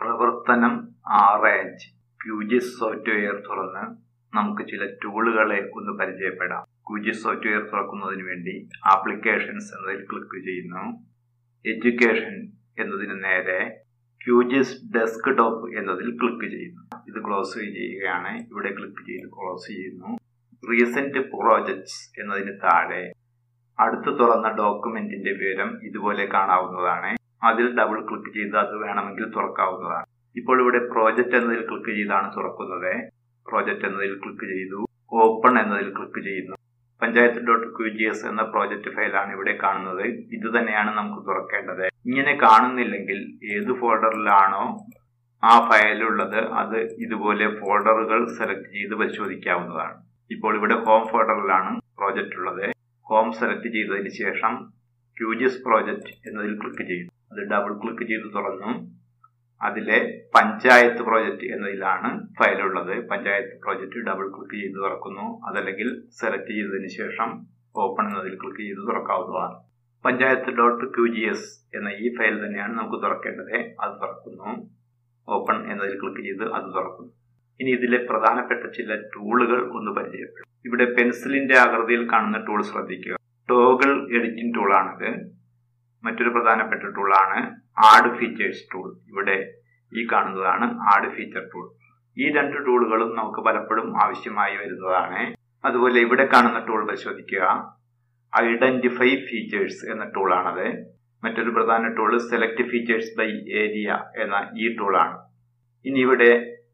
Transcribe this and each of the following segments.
പ്രവർത്തനം ആറ് അഞ്ച് ക്യൂജിസ് സോഫ്റ്റ്വെയർ തുറന്ന് നമുക്ക് ചില ടൂളുകളെ ഒന്ന് പരിചയപ്പെടാം ക്യൂജിസ് സോഫ്റ്റ്വെയർ തുറക്കുന്നതിന് വേണ്ടി ആപ്ലിക്കേഷൻസ് എന്നതിൽ ക്ലിക്ക് ചെയ്യുന്നു എഡ്യൂക്കേഷൻ എന്നതിന് നേരെ ക്യൂജിസ് ഡെസ്ക് ടോപ്പ് എന്നതിൽ ക്ലിക്ക് ചെയ്യുന്നു ഇത് ക്ലോസ് ചെയ്യുകയാണ് ഇവിടെ ക്ലിക്ക് ചെയ്ത് ക്ലോസ് ചെയ്യുന്നു റീസെന്റ് പ്രോജക്ട്സ് എന്നതിന് താഴെ അടുത്ത് തുറന്ന ഡോക്യുമെന്റിന്റെ വിവരം ഇതുപോലെ കാണാവുന്നതാണ് അതിൽ ഡബിൾ ക്ലിക്ക് ചെയ്ത് അത് വേണമെങ്കിൽ തുറക്കാവുന്നതാണ് ഇപ്പോൾ ഇവിടെ പ്രോജക്റ്റ് എന്നതിൽ ക്ലിക്ക് ചെയ്താണ് തുറക്കുന്നത് പ്രോജക്റ്റ് എന്നതിൽ ക്ലിക്ക് ചെയ്തു ഓപ്പൺ എന്നതിൽ ക്ലിക്ക് ചെയ്യുന്നു panchayat dot Q G S എന്ന പ്രോജക്റ്റ് ഫയലാണ് ഇവിടെ കാണുന്നത് ഇത് തന്നെയാണ് നമുക്ക് തുറക്കേണ്ടത് ഇങ്ങനെ കാണുന്നില്ലെങ്കിൽ ഏത് ഫോൾഡറിലാണോ ആ ഫയലുള്ളത് അത് ഇതുപോലെ ഫോൾഡറുകൾ സെലക്ട് ചെയ്ത് പരിശോധിക്കാവുന്നതാണ് ഇപ്പോൾ ഇവിടെ ഹോം ഫോൾഡറിലാണ് പ്രോജക്റ്റ് ഉള്ളത് ഹോം സെലക്ട് ചെയ്തതിന് ശേഷം ക്യൂജിയസ് പ്രോജക്റ്റ് എന്നതിൽ ക്ലിക്ക് ചെയ്തു അത് ഡബിൾ ക്ലിക്ക് ചെയ്ത് തുറന്നു അതിലെ പഞ്ചായത്ത് പ്രോജക്റ്റ് എന്നതിലാണ് ഫയലുള്ളത് പഞ്ചായത്ത് പ്രോജക്റ്റ് ഡബിൾ ക്ലിക്ക് ചെയ്ത് തുറക്കുന്നു അതല്ലെങ്കിൽ സെലക്ട് ചെയ്തതിന് ശേഷം ഓപ്പൺ എന്നതിൽ ക്ലിക്ക് ചെയ്ത് തുറക്കാവുന്നതാണ് panchayat dot Q G S എന്ന ഈ ഫയൽ തന്നെയാണ് നമുക്ക് തുറക്കേണ്ടത് അത് തുറക്കുന്നു ഓപ്പൺ എന്നതിൽ ക്ലിക്ക് ചെയ്ത് അത് തുറക്കുന്നു ഇനി ഇതിലെ പ്രധാനപ്പെട്ട ചില ടൂളുകൾ ഒന്ന് പരിചയപ്പെടും ഇവിടെ പെൻസിലിന്റെ ആകൃതിയിൽ കാണുന്ന ടൂൾ ശ്രദ്ധിക്കുക ടോഗിൾ എഡിറ്റിംഗ് ടൂളാണിത് മറ്റൊരു പ്രധാനപ്പെട്ട ടൂളാണ് ആഡ് ഫീച്ചേഴ്സ് ടൂൾ ഇവിടെ ഈ കാണുന്നതാണ് ആഡ് ഫീച്ചർ ടൂൾ ഈ രണ്ട് ടൂളുകളും നമുക്ക് പലപ്പോഴും ആവശ്യമായി വരുന്നതാണ് അതുപോലെ ഇവിടെ കാണുന്ന ടൂൾ പരിശോധിക്കുക ഐഡന്റിഫൈ ഫീച്ചേഴ്സ് എന്ന ടൂളാണത് മറ്റൊരു പ്രധാന tool select features by area എന്ന ഈ ടൂളാണ് ഇനി ഇവിടെ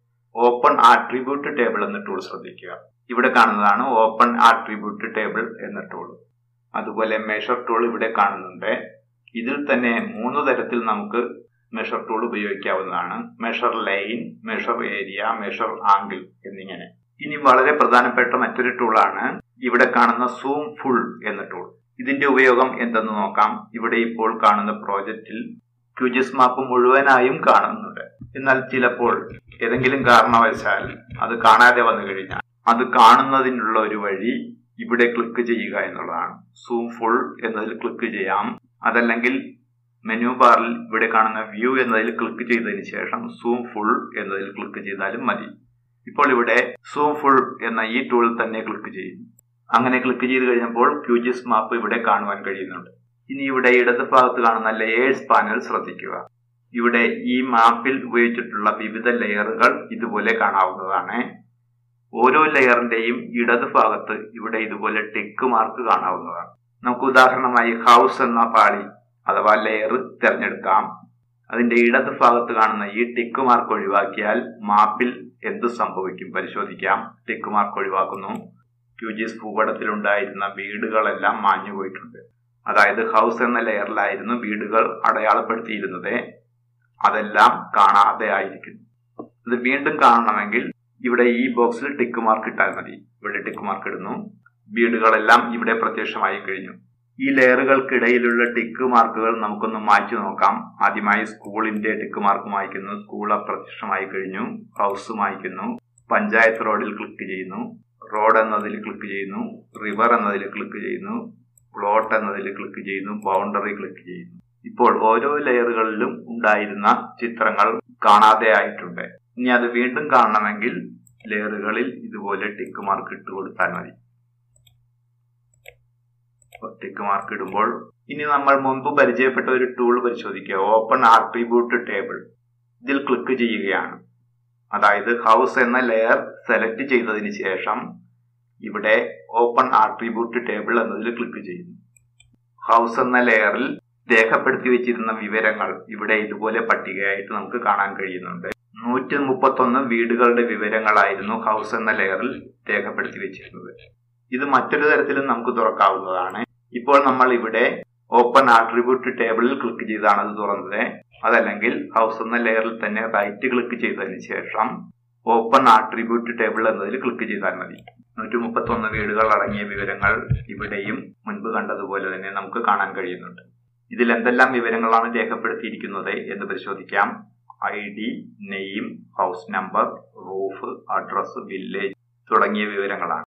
ഓപ്പൺ ആട്രിബ്യൂട്ട് ടേബിൾ എന്ന ടൂൾ ശ്രദ്ധിക്കുക ഇവിടെ കാണുന്നതാണ് ഓപ്പൺ ആട്രിബ്യൂട്ട് ടേബിൾ എന്ന ടൂൾ അതുപോലെ മെഷർ ടൂൾ ഇവിടെ കാണുന്നുണ്ട് ഇതിൽ തന്നെ മൂന്ന് തരത്തിൽ നമുക്ക് മെഷർ ടൂൾ ഉപയോഗിക്കാവുന്നതാണ് measure line measure area measure angle എന്നിങ്ങനെ ഇനി വളരെ പ്രധാനപ്പെട്ട മറ്റൊരു ടൂളാണ് ഇവിടെ കാണുന്ന സൂം ഫുൾ എന്ന ടൂൾ ഇതിന്റെ ഉപയോഗം എന്തെന്ന് നോക്കാം ഇവിടെ ഇപ്പോൾ കാണുന്ന പ്രോജക്റ്റിൽ ക്യൂജിസ് മാപ്പ് മുഴുവനായും കാണുന്നുണ്ട് എന്നാൽ ചിലപ്പോൾ ഏതെങ്കിലും കാരണവശാൽ അത് കാണാതെ വന്നു കഴിഞ്ഞാൽ അത് കാണുന്നതിനുള്ള ഒരു വഴി ഇവിടെ ക്ലിക്ക് ചെയ്യുക എന്നുള്ളതാണ് സൂം ഫുൾ എന്നതിൽ ക്ലിക്ക് ചെയ്യാം അതല്ലെങ്കിൽ മെനു ബാറിൽ ഇവിടെ കാണുന്ന വ്യൂ എന്നതിൽ ക്ലിക്ക് ചെയ്തതിന് ശേഷം സൂം ഫുൾ എന്നതിൽ ക്ലിക്ക് ചെയ്താലും മതി ഇപ്പോൾ ഇവിടെ സൂം ഫുൾ എന്ന ഈ ടൂൾ തന്നെ ക്ലിക്ക് ചെയ്യുന്നു അങ്ങനെ ക്ലിക്ക് ചെയ്ത് കഴിഞ്ഞപ്പോൾ ക്യൂജിസ് മാപ്പ് ഇവിടെ കാണുവാൻ കഴിയുന്നുണ്ട് ഇനി ഇവിടെ ഇടത് ഭാഗത്ത് കാണുന്ന ലെയേഴ്സ് പാനൽ ശ്രദ്ധിക്കുക ഇവിടെ ഈ മാപ്പിൽ ഉപയോഗിച്ചിട്ടുള്ള വിവിധ ലെയറുകൾ ഇതുപോലെ കാണാവുന്നതാണ് ഓരോ ലെയറിന്റെയും ഇടത് ഭാഗത്ത് ഇവിടെ ഇതുപോലെ ടിക്ക് മാർക്ക് കാണാവുന്നതാണ് നമുക്ക് ഉദാഹരണമായി ഹൗസ് എന്ന പാളി അഥവാ ലെയർ തിരഞ്ഞെടുക്കാം അതിന്റെ ഇടത് ഭാഗത്ത് കാണുന്ന ഈ ടിക്ക് മാർക്ക് ഒഴിവാക്കിയാൽ മാപ്പിൽ എന്ത് സംഭവിക്കും പരിശോധിക്കാം ടിക്ക് മാർക്ക് ഒഴിവാക്കുന്നു ക്യൂജിസ് ഭൂപടത്തിലുണ്ടായിരുന്ന വീടുകളെല്ലാം മാഞ്ഞു പോയിട്ടുണ്ട് അതായത് ഹൗസ് എന്ന ലെയറിലായിരുന്നു വീടുകൾ അടയാളപ്പെടുത്തിയിരുന്നത് അതെല്ലാം കാണാതെ ആയിരിക്കുന്നു ഇത് വീണ്ടും കാണണമെങ്കിൽ ഇവിടെ ഈ ബോക്സിൽ ടിക്ക് മാർക്ക് ഇട്ടാൽ മതി ഇവിടെ ടിക്ക് മാർക്ക് ഇടുന്നു വീടുകളെല്ലാം ഇവിടെ പ്രത്യക്ഷമായി കഴിഞ്ഞു ഈ ലെയറുകൾക്കിടയിലുള്ള ടിക്ക് മാർക്കുകൾ നമുക്കൊന്ന് മാറ്റി നോക്കാം ആദ്യമായി സ്കൂളിന്റെ ടിക്ക് മാർക്ക് മായ്ക്കുന്നു സ്കൂൾ അപ്രത്യക്ഷമായി കഴിഞ്ഞു ഹൗസ് മായ്ക്കുന്നു പഞ്ചായത്ത് റോഡിൽ ക്ലിക്ക് ചെയ്യുന്നു റോഡ് എന്നതിൽ ക്ലിക്ക് ചെയ്യുന്നു റിവർ എന്നതിൽ ക്ലിക്ക് ചെയ്യുന്നു പ്ലോട്ട് എന്നതിൽ ക്ലിക്ക് ചെയ്യുന്നു ബൗണ്ടറി ക്ലിക്ക് ചെയ്യുന്നു ഇപ്പോൾ ഓരോ ലെയറുകളിലും ഉണ്ടായിരുന്ന ചിത്രങ്ങൾ കാണാതെ ആയിട്ടുണ്ട് ഇനി അത് വീണ്ടും കാണണമെങ്കിൽ ലെയറുകളിൽ ഇതുപോലെ ടിക്ക് മാർക്ക് ഇട്ട് കൊടുത്താൽ മതി ടിക്ക് മാർക്ക് ഇടുമ്പോൾ ഇനി നമ്മൾ മുൻപ് പരിചയപ്പെട്ട ഒരു ടൂൾ പരിശോധിക്കുക ഓപ്പൺ ആട്രിബ്യൂട്ട് ടേബിൾ ഇതിൽ ക്ലിക്ക് ചെയ്യുകയാണ് അതായത് ഹൗസ് എന്ന ലെയർ സെലക്ട് ചെയ്തതിന് ശേഷം ഇവിടെ ഓപ്പൺ ആട്രിബ്യൂട്ട് ടേബിൾ എന്നതിൽ ക്ലിക്ക് ചെയ്യുന്നു ഹൗസ് എന്ന ലെയറിൽ രേഖപ്പെടുത്തി വെച്ചിരുന്ന വിവരങ്ങൾ ഇവിടെ ഇതുപോലെ പട്ടികയായിട്ട് നമുക്ക് കാണാൻ കഴിയുന്നുണ്ട് നൂറ്റി മുപ്പത്തൊന്ന് വീടുകളുടെ വിവരങ്ങളായിരുന്നു ഹൗസ് എന്ന ലെയറിൽ രേഖപ്പെടുത്തി വെച്ചിരുന്നത് ഇത് മറ്റൊരു തരത്തിലും നമുക്ക് തുറക്കാവുന്നതാണ് ഇപ്പോൾ നമ്മൾ ഇവിടെ ഓപ്പൺ ആട്രിബ്യൂട്ട് ടേബിളിൽ ക്ലിക്ക് ചെയ്താണ് അത് തുറന്നത് അതല്ലെങ്കിൽ ഹൗസ് എന്ന ലെയറിൽ തന്നെ റൈറ്റ് ക്ലിക്ക് ചെയ്തതിന് ശേഷം ഓപ്പൺ ആട്രിബ്യൂട്ട് ടേബിൾ എന്നതിൽ ക്ലിക്ക് ചെയ്താൽ മതി നൂറ്റി മുപ്പത്തൊന്ന് വീടുകൾ അടങ്ങിയ വിവരങ്ങൾ ഇവിടെയും മുൻപ് കണ്ടതുപോലെ തന്നെ നമുക്ക് കാണാൻ കഴിയുന്നുണ്ട് ഇതിൽ എന്തെല്ലാം വിവരങ്ങളാണ് രേഖപ്പെടുത്തിയിരിക്കുന്നത് എന്ന് പരിശോധിക്കാം I D name house number roof address village തുടങ്ങിയ വിവരങ്ങളാണ്